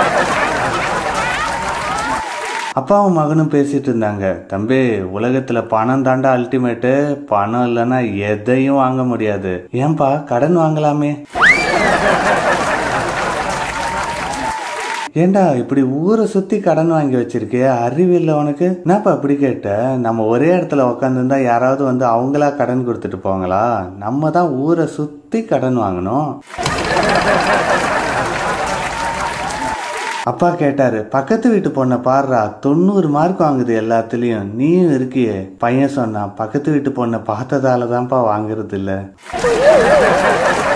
அப்பாவும் மகனும் பேசிட்டு இருந்தாங்க தம்பி உலகத்துல பணம் தாண்டா அல்டிமேட்டு பணம் இல்லைன்னா எதையும் வாங்க முடியாது ஏன்பா கடன் வாங்கலாமே ஏண்டா இப்படி ஊரை சுத்தி கடன் வாங்கி வச்சிருக்கே அறிவில்லை உனக்கு என்னப்பா இப்படி கேட்ட நம்ம ஒரே இடத்துல உக்காந்துருந்தா யாராவது வந்து அவங்களா கடன் கொடுத்துட்டு போங்களா நம்ம தான் ஊரை சுத்தி கடன் வாங்கணும் அப்பா கேட்டாரு பக்கத்து வீட்டு பொண்ணை பாடுறா தொண்ணூறு மார்க் வாங்குது எல்லாத்துலயும் நீயும் இருக்கியே பையன் சொன்னான் பக்கத்து வீட்டு பொண்ணை பார்த்ததால தான்ப்பா வாங்குறது இல்ல